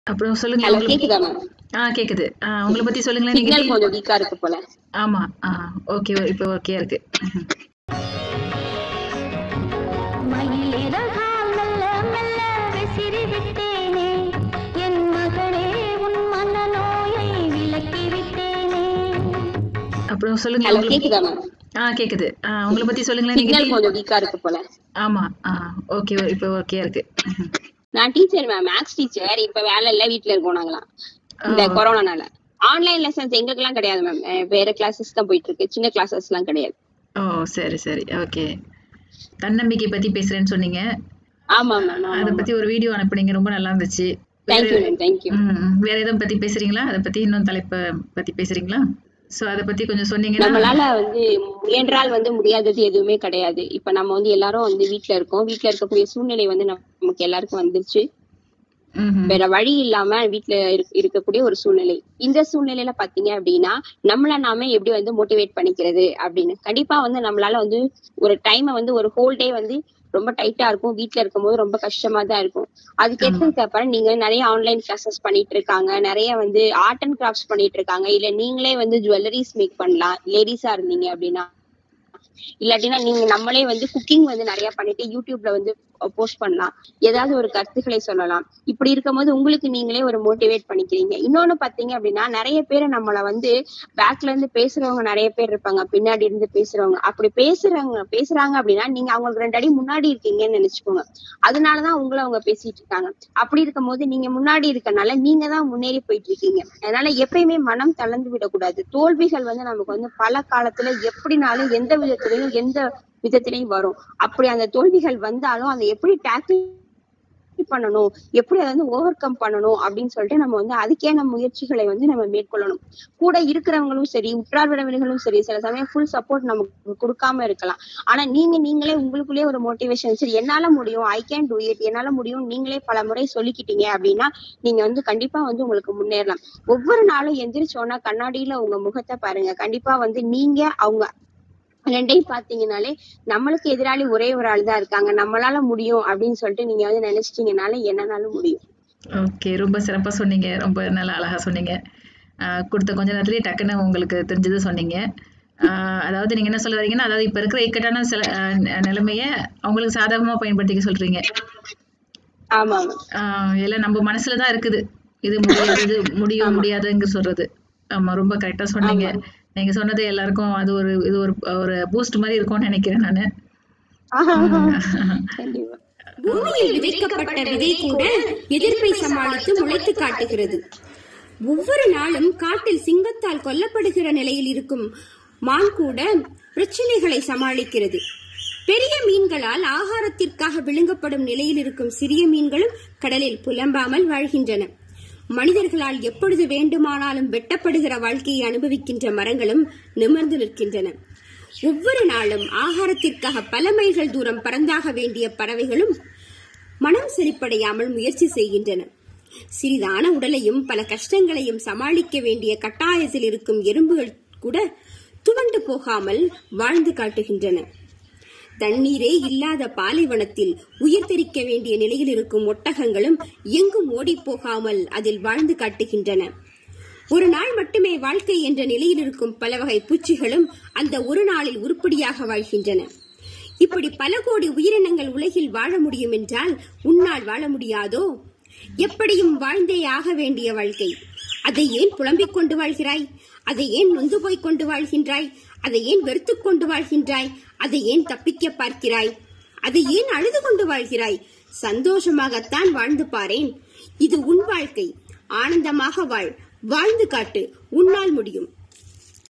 அப்புறம் சொல்லுங்க ஹலோ உங்களை கேக்குதா மேம் ஆ கேக்குது ஆ, உங்களை பத்தி சொல்லுங்களேன் நீங்க சிக்னல் கொஞ்சம் வீக்கா இருக்கு போல ஆமா ஆ ஓகே இப்போ ஓகே இருக்கு ம்ஹும். மயிலிறகால் மெல்ல மெல்ல விசிறி விட்டேனே என் மகளே உன் மனநோயை விலக்கி விட்டேனே அப்புறம் சொல்லுங்க ஹலோ உங்களை கேக்குதா மேம் ஆ கேக்குது ஆ, உங்களை பத்தி சொல்லுங்களேன் நீங்க சிக்னல் கொஞ்சம் வீக்கா இருக்கு போல ஆமா ஆ ஓகே இப்போ ஓகே இருக்கு ம்ஹும். நான் டீச்சர் மேம் மேக்ஸ் டீச்சர் இப்ப வேலை இல்ல வீட்ல இருக்கோம் நாங்களாம் இந்த கொரோனானால ஆன்லைன் லெசன்ஸ் எங்களுக்கு எல்லாம் கிடையாது மேம் வேற கிளாஸஸ் தான் போயிட்டு இருக்கு சின்ன கிளாஸஸ் எல்லாம் கிடையாது ஓ சரி சரி ஓகே தன்னம்பிக்கை பத்தி பேசுறேன்னு சொன்னீங்க ஆமா மேம் அதை பத்தி ஒரு வீடியோ அனுப்புனீங்க ரொம்ப நல்லா இருந்துச்சு தேங்க்யூ மேம் தேங்க்யூ ம், வேற எதுவும் பத்தி பேசுறீங்களா அதை பத்தி இன்னும் தலைப்பை பத்தி பேசுறீங்களா சோ அதை பத்தி கொஞ்சம் சொன்னீங்கன்னா நம்மளால வந்து முயன்றால் வந்து முடியாதது எதுவுமே கிடையாது இப்ப நம்ம வந்து எல்லாரும் வந்து வீட்ல இருக்கோம் வீட்ல இருக்கக்கூடிய சூழ்நிலை வந்து நமக்கு எல்லாருக்கும் வந்துருச்சு ம்ஹும். வேற வழி இல்லாம வீட்ல இருக்க- இருக்கக்கூடிய ஒரு சூழ்நிலை இந்த சூழ்நிலையில பாத்தீங்க அப்படின்னா நம்மள நாம எப்படி வந்து மோட்டிவேட் பண்ணிக்கிறது அப்படின்னு கண்டிப்பா வந்து நம்மளால வந்து ஒரு டைமை வந்து ஒரு ஹோல் டே வந்து ரொம்ப டைட்டா இருக்கும் வீட்ல இருக்கும்போது ரொம்ப கஷ்டமா தான் இருக்கும் அதுக்கு ஏற்றதுக்கு அப்புறம் நீங்க நிறைய ஆன்லைன் கிளாஸஸ் பண்ணிட்டு இருக்காங்க நிறைய வந்து ஆர்ட் அண்ட் கிராஃப்ட்ஸ் பண்ணிட்டு இருக்காங்க இல்ல நீங்களே வந்து ஜுவல்லரிஸ் மேக் பண்ணலாம் லேடிஸா இருந்தீங்க அப்படின்னா இல்லாட்டினா நீங்க நம்மளே வந்து குக்கிங் வந்து நிறைய பண்ணிட்டு யூடியூப்ல வந்து போஸ்ட் பண்ணலாம் ஏதாவது ஒரு கருத்துக்களை சொல்லலாம் இப்படி இருக்கும்போது உங்களுக்கு நீங்களே ஒரு மோட்டிவேட் பண்ணிக்கிறீங்க இன்னொன்னு பாத்தீங்க அப்படின்னா நிறைய பேர் நம்மள வந்து பேக்ல இருந்து பேசுறவங்க நிறைய பேர் இருப்பாங்க பின்னாடி இருந்து பேசுறவங்க அப்படி பேசுறவங்க பேசுறாங்க அப்படின்னா நீங்க அவங்களுக்கு ரெண்டு அடி முன்னாடி இருக்கீங்கன்னு நினைச்சுக்கோங்க அதனாலதான் உங்களை அவங்க பேசிட்டு இருக்காங்க அப்படி இருக்கும்போது நீங்க முன்னாடி இருக்கனால நீங்க தான் முன்னேறி போயிட்டு இருக்கீங்க அதனால எப்பயுமே மனம் தளர்ந்து விடக்கூடாது தோல்விகள் வந்து நமக்கு வந்து பல காலத்துல எப்படினாலும் எந்த விதத்திலையும் எந்த விதத்திலையும் வரும் அப்படி அந்த தோல்விகள் வந்தாலும் அதை எப்படி டேக்கிள் பண்ணணும் எப்படி அதை வந்து ஓவர் கம் பண்ணணும் அப்படின்னு சொல்லிட்டு நம்ம வந்து அதுக்கான முயற்சிகளை வந்து நம்ம மேற்கொள்ளணும் கூட இருக்கிறவங்களும் சரி உற்றார் உறவினர்களும் சரி சில சமயம் ஃபுல் சப்போர்ட் நமக்கு கொடுக்காம இருக்கலாம் ஆனா நீங்க நீங்களே உங்களுக்குள்ளேயே ஒரு மோட்டிவேஷன் சரி என்னால முடியும் ஐ கேன் டூ இட் என்னால முடியும் நீங்களே பல முறை சொல்லிக்கிட்டீங்க அப்படின்னா நீங்க வந்து கண்டிப்பா வந்து உங்களுக்கு முன்னேறலாம் ஒவ்வொரு நாளும் எந்திரிச்சோன்னா கண்ணாடியில உங்க முகத்தை பாருங்க கண்டிப்பா வந்து நீங்க அவங்க ரெண்டையும் பாத்தீங்கனாலே நம்மளுக்கு எதிராளி ஒரே ஒரு ஆள் தான் இருக்காங்க நம்மளால முடியும் அப்படின்னு சொல்லிட்டு நீங்க வந்து நினைச்சிட்டீங்கனாலே என்னனாலும் முடியும் ஓகே ரொம்ப சிறப்பா சொன்னீங்க ரொம்ப நல்லா அழகா சொன்னீங்க ஆஹ் கொடுத்த கொஞ்ச நேரத்திலேயே டக்குன்னு உங்களுக்கு தெரிஞ்சது சொன்னீங்க ஆஹ் அதாவது நீங்க என்ன சொல்ல வரீங்கன்னா அதாவது இப்ப இருக்கிற இக்கட்டான சில ஆஹ் நி- நிலைமைய அவங்களுக்கு சாதகமா பயன்படுத்திக்க சொல்றீங்க ஆமா மேம் ஆஹ் எல்லாம் நம்ம மனசுல தான் இருக்குது இது முடியாது முடியும் முடியாதுங்க சொல்றது ஆமா ரொம்ப கரெக்டா சொன்னீங்க நீங்க சொன்னது எல்லாருக்கும் அது ஒரு இது ஒரு ஒரு பூஸ்ட் மாதிரி இருக்கும்னு நினைக்கிறேன் நானு கண்டிப்பா பூமியில் விதைக்கப்பட்ட விதை கூட எதிர்ப்பை சமாளித்து முளைத்து காட்டுகிறது ஒவ்வொரு நாளும் காட்டில் சிங்கத்தால் கொல்லப்படுகிற நிலையில் இருக்கும் மான் கூட பிரச்சனைகளை சமாளிக்கிறது பெரிய மீன்களால் ஆகாரத்திற்காக விழுங்கப்படும் நிலையில் இருக்கும் சிறிய மீன்களும் கடலில் புலம்பாமல் வாழ்கின்றன மனிதர்களால் எப்பொழுது வேண்டுமானாலும் வெட்டப்படுகிற வாழ்க்கையை அனுபவிக்கின்ற மரங்களும் நிமிர்ந்து நிற்கின்றன ஒவ்வொரு நாளும் ஆகாரத்திற்காக பல மைல்கள் தூரம் பறந்தாக வேண்டிய பறவைகளும் மனம் செழிப்படையாமல் முயற்சி செய்கின்றன சிறிதான உடலையும் பல கஷ்டங்களையும் சமாளிக்க வேண்டிய கட்டாயத்தில் இருக்கும் எறும்புகள் கூட துவண்டு போகாமல் வாழ்ந்து காட்டுகின்றன தண்ணீரே இல்லாத பாலைவனத்தில் உயிர் தெரிக்க வேண்டிய நிலையில் இருக்கும் ஒட்டகங்களும் எங்கும் ஓடிப் போகாமல் அதில் வாழ்ந்து காட்டுகின்றன ஒரு நாள் மட்டுமே வாழ்க்கை என்ற நிலையில் இருக்கும் பல வகை பூச்சிகளும் அந்த ஒரு நாளில் உருப்படியாக வாழ்கின்றன இப்படி பல கோடி உயிரினங்கள் உலகில் வாழ முடியும் என்றால் உன்னால் வாழ முடியாதோ எப்படியும் வாழ்ந்தே ஆக வேண்டிய வாழ்க்கை அதை ஏன் புலம்பிக் கொண்டு வாழ்கிறாய் அதை ஏன் நொந்து போய்க் கொண்டு வாழ்கின்றாய் அதை ஏன் வெறுத்துக் கொண்டு வாழ்கின்றாய் அதை ஏன் தப்பிக்க பார்க்கிறாய் அதை ஏன் அழுது கொண்டு வாழ்கிறாய் சந்தோஷமாகத்தான் வாழ்ந்து பாரேன் இது உன் வாழ்க்கை ஆனந்தமாக வாழ் வாழ்ந்து காட்டு உன்னால் முடியும்